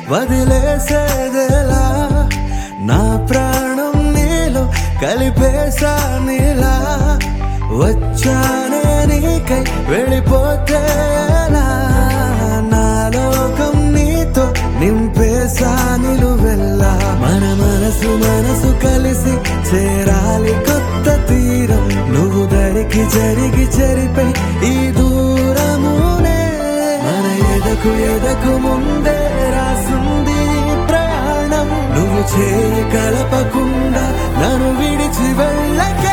వదిలేసేదేలా నా ప్రాణం నీలో కలిపేసా నీలా వచ్చానే నీకై వెళ్ళిపోతే ఎలా? నా లోకం నీతో నింపేసా నిలువెల్లా మన మనసు మనసు కలిసి చేరాలి కొత్త తీరం నువ్వు దరికి జరిగి చెరిపై ఈ దూరమునే మన ఎదకు ఎదకు ముందే రాసుంది ఈ ప్రయాణం నువ్వు చేయి కలపకుండా నన్ను విడిచి వెళ్ళకే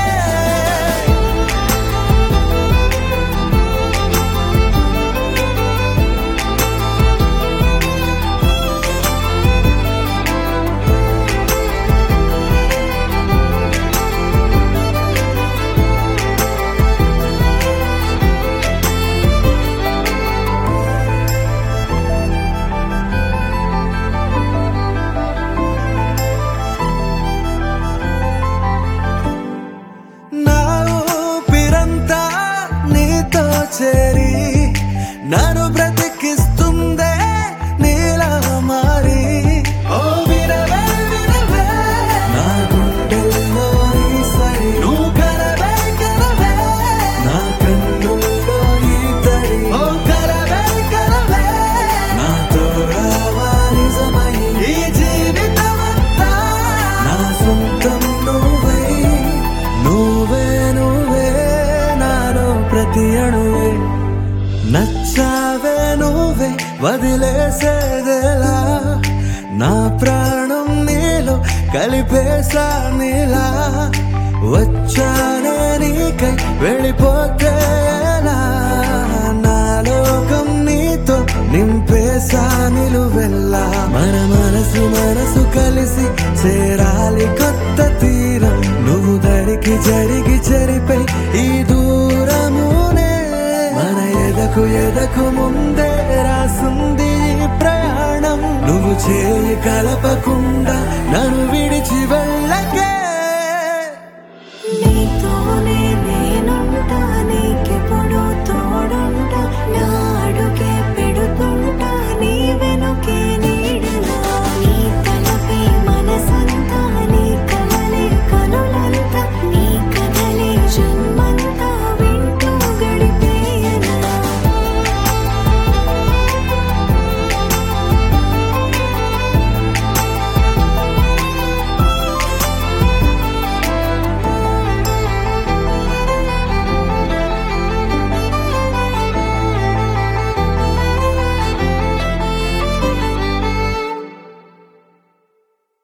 నా ఊపిరంతా నీతో చేరి నన్ను బ్రతికిస్తుందే నీలా మారి ఓ వినవే వినవే నా గుండెల్లో ఈ సరి నువ్వు కలవే కలవే నా కన్నుల్లో ఈ తడి ఓ కలవే కలవే నా తోడవా నిజమై ఈ జీవితమంతా నా సొంతం నువ్వై నువ్వే నువ్వే నాలో ప్రతి అణువే నచ్చావే నువ్వే వదిలేసేదేలా నా ప్రాణం నీలో కలిపేసా నీలా వచ్చానే నీకై వెళ్ళిపోతే ఎలా? నా లోకం నీతో నింపేసా నిలువెల్లా మన మనసు మనసు కలిసి చేరాలి కొత్త తీరం నువ్వు దరికి జరిగి చెరిపై ఈ దూరమునే మన ఎదకు ఎదకు ముందే రాసుంది ఈ ప్రయాణం నువ్వు చేయి కలపకుండా నన్ను విడిచి